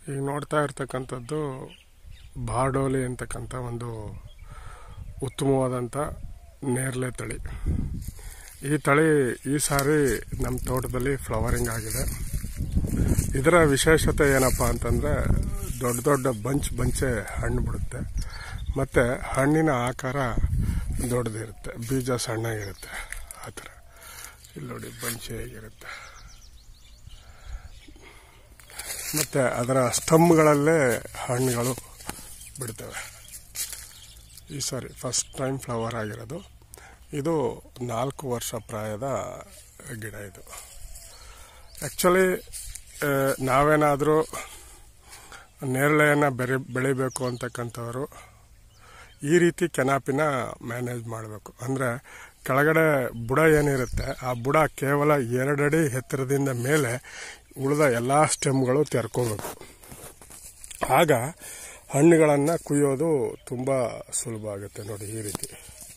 ಈಗ ನೋಡ್ತಾ ಇರ್ತಕ್ಕಂಥದ್ದು ಬಾರ್ಡೋಲಿ ಅಂತಕ್ಕಂಥ ಒಂದು ಉತ್ತಮವಾದಂಥ ನೇರಳೆ ತಳಿ ಈ ತಳಿ ಈ ಸಾರಿ ನಮ್ಮ ತೋಟದಲ್ಲಿ ಫ್ಲವರಿಂಗ್ ಆಗಿದೆ ಇದರ ವಿಶೇಷತೆ ಏನಪ್ಪ ಅಂತಂದರೆ ದೊಡ್ಡ ದೊಡ್ಡ ಬಂಚ್ ಬಂಚೆ ಹಣ್ಣು ಬಿಡುತ್ತೆ ಮತ್ತು ಹಣ್ಣಿನ ಆಕಾರ ದೊಡ್ಡದಿರುತ್ತೆ ಬೀಜ ಸಣ್ಣಗಿರುತ್ತೆ ಆ ಥರ ಇಲ್ಲಿ ನೋಡಿ ಬಂಚೆ ಹೇಗಿರುತ್ತೆ ಮತ್ತು ಅದರ ಸ್ತಂಭಗಳಲ್ಲೇ ಹಣ್ಣುಗಳು ಬಿಡ್ತವೆ ಈ ಸಾರಿ ಫಸ್ಟ್ ಟೈಮ್ ಫ್ಲವರ್ ಆಗಿರೋದು ಇದು ನಾಲ್ಕು ವರ್ಷ ಪ್ರಾಯದ ಗಿಡ ಇದು ಆ್ಯಕ್ಚುಲಿ ನಾವೇನಾದರೂ ನೇರಳೆಯನ್ನು ಬೆರೆ ಬೆಳಿಬೇಕು ಅಂತಕ್ಕಂಥವ್ರು ಈ ರೀತಿ ಕೆನಾಪಿನ ಮ್ಯಾನೇಜ್ ಮಾಡಬೇಕು ಅಂದರೆ ಕೆಳಗಡೆ ಬುಡ ಏನಿರುತ್ತೆ ಆ ಬುಡ ಕೇವಲ ಎರಡಡಿ ಎತ್ತರದಿಂದ ಮೇಲೆ ಉಳಿದ ಎಲ್ಲ ಸ್ಟೆಮ್ಗಳು ತೆರ್ಕೋಬೇಕು ಆಗ ಹಣ್ಣುಗಳನ್ನು ಕುಯ್ಯೋದು ತುಂಬ ಸುಲಭ ಆಗುತ್ತೆ ನೋಡಿ ಈ ರೀತಿ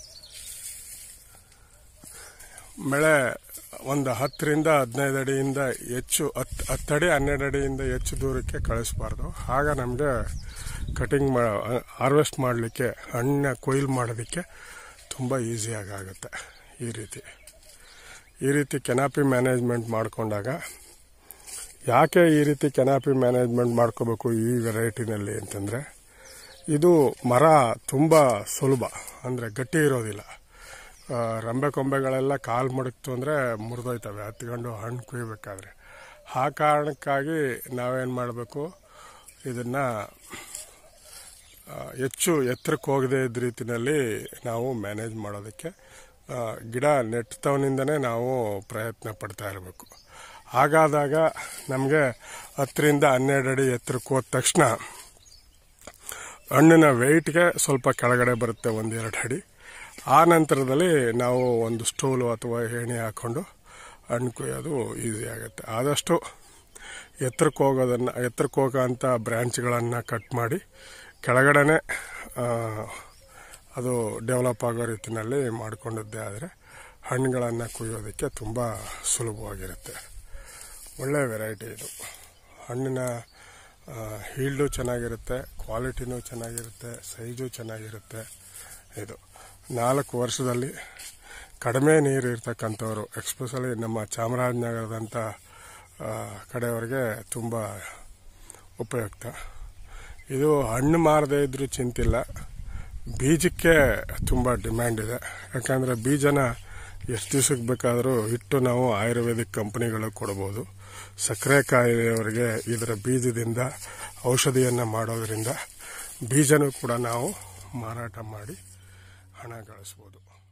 ಮಳೆ ಒಂದು ಹತ್ತರಿಂದ ಹದಿನೈದು ಅಡಿಯಿಂದ ಹೆಚ್ಚು ಹತ್ತು ಹತ್ತಡಿ ಹನ್ನೆರಡು ಅಡಿಯಿಂದ ಹೆಚ್ಚು ದೂರಕ್ಕೆ ಕಳಿಸ್ಬಾರ್ದು ಆಗ ನಮಗೆ ಕಟಿಂಗ್ ಮಾ ಹಾರ್ವೆಸ್ಟ್ ಮಾಡಲಿಕ್ಕೆ ಹಣ್ಣ ಕೊಯ್ಲು ಮಾಡೋದಕ್ಕೆ ತುಂಬ ಈಸಿಯಾಗಿ ಆಗುತ್ತೆ ಈ ರೀತಿ ಈ ರೀತಿ ಕೆನಾಪಿ ಮ್ಯಾನೇಜ್ಮೆಂಟ್ ಮಾಡಿಕೊಂಡಾಗ ಯಾಕೆ ಈ ರೀತಿ ಕೆನಾಪಿ ಮ್ಯಾನೇಜ್ಮೆಂಟ್ ಮಾಡ್ಕೋಬೇಕು ಈ ವೆರೈಟಿನಲ್ಲಿ ಅಂತಂದರೆ ಇದು ಮರ ತುಂಬ ಸುಲಭ ಅಂದರೆ ಗಟ್ಟಿ ಇರೋದಿಲ್ಲ ಆ, ರಂಬೆ ಕೊಂಬೆಗಳೆಲ್ಲ ಕಾಲು ಮಡಕ್ತು ಅಂದರೆ ಮುರಿದೋಯ್ತವೆ ಹತ್ಕೊಂಡು ಹಣ್ಣು ಕುಯ್ಬೇಕಾದ್ರೆ ಆ ಕಾರಣಕ್ಕಾಗಿ ನಾವೇನು ಮಾಡಬೇಕು ಇದನ್ನು ಹೆಚ್ಚು ಎತ್ತರಕ್ಕೆ ಹೋಗದೇ ಇದ್ದ ರೀತಿಯಲ್ಲಿ ನಾವು ಮ್ಯಾನೇಜ್ ಮಾಡೋದಕ್ಕೆ ಆ, ಗಿಡ ನೆಟ್ಟವನಿಂದನೇ ನಾವು ಪ್ರಯತ್ನ ಪಡ್ತಾ ಇರಬೇಕು ಹಾಗಾದಾಗ ನಮಗೆ ಹತ್ತರಿಂದ ಹನ್ನೆರಡು ಅಡಿ ಎತ್ತರಕ್ಕೆ ಹೋದ ತಕ್ಷಣ ಹಣ್ಣಿನ ವೆಯ್ಟ್ಗೆ ಸ್ವಲ್ಪ ಕೆಳಗಡೆ ಬರುತ್ತೆ ಒಂದೆರಡು ಅಡಿ ಆ ನಂತರದಲ್ಲಿ ನಾವು ಒಂದು ಸ್ಟೂಲು ಅಥವಾ ಏಣಿ ಹಾಕ್ಕೊಂಡು ಹಣ್ಣು ಕುಯ್ಯೋದು ಈಸಿ ಆಗುತ್ತೆ ಆದಷ್ಟು ಎತ್ತರಕ್ಕೆ ಹೋಗೋದನ್ನು ಎತ್ತರಕ್ಕೆ ಹೋಗೋ ಅಂಥ ಬ್ರ್ಯಾಂಚ್ಗಳನ್ನು ಕಟ್ ಮಾಡಿ ಕೆಳಗಡೆನೆ ಆ, ಅದು ಡೆವಲಪ್ ಆಗೋ ರೀತಿಯಲ್ಲಿ ಮಾಡಿಕೊಂಡದ್ದೇ ಆದರೆ ಹಣ್ಣುಗಳನ್ನು ಕುಯ್ಯೋದಕ್ಕೆ ತುಂಬ ಸುಲಭವಾಗಿರುತ್ತೆ ಒಳ್ಳೆಯ ವೆರೈಟಿ ಇದು ಹಣ್ಣಿನ ಹೀಲ್ಡು ಚೆನ್ನಾಗಿರುತ್ತೆ ಕ್ವಾಲಿಟಿನೂ ಚೆನ್ನಾಗಿರುತ್ತೆ ಸೈಜು ಚೆನ್ನಾಗಿರುತ್ತೆ ಇದು ನಾಲ್ಕು ವರ್ಷದಲ್ಲಿ ಕಡಿಮೆ ನೀರು ಇರ್ತಕ್ಕಂಥವ್ರು ಎಕ್ಸ್ಪೆಷಲಿ ನಮ್ಮ ಚಾಮರಾಜನಗರದಂಥ ಆ, ಕಡೆಯವರಿಗೆ ತುಂಬ ಉಪಯುಕ್ತ ಇದು ಹಣ್ಣು ಮಾರದೇ ಇದ್ರೂ ಚಿಂತಿಲ್ಲ ಬೀಜಕ್ಕೆ ತುಂಬ ಡಿಮ್ಯಾಂಡ್ ಇದೆ ಯಾಕಂದರೆ ಬೀಜನ ಎಷ್ಟು ದಿವಸಕ್ಕೆ ಬೇಕಾದರೂ ಇಟ್ಟು ನಾವು ಆಯುರ್ವೇದಿಕ್ ಕಂಪನಿಗಳಿಗೆ ಕೊಡ್ಬೋದು ಸಕ್ಕರೆ ಕಾಯಿಲೆಯವರಿಗೆ ಇದರ ಬೀಜದಿಂದ ಔಷಧಿಯನ್ನು ಮಾಡೋದರಿಂದ ಬೀಜನೂ ಕೂಡ ನಾವು ಮಾರಾಟ ಮಾಡಿ ಹಣ ಗಳಿಸ್ಬೋದು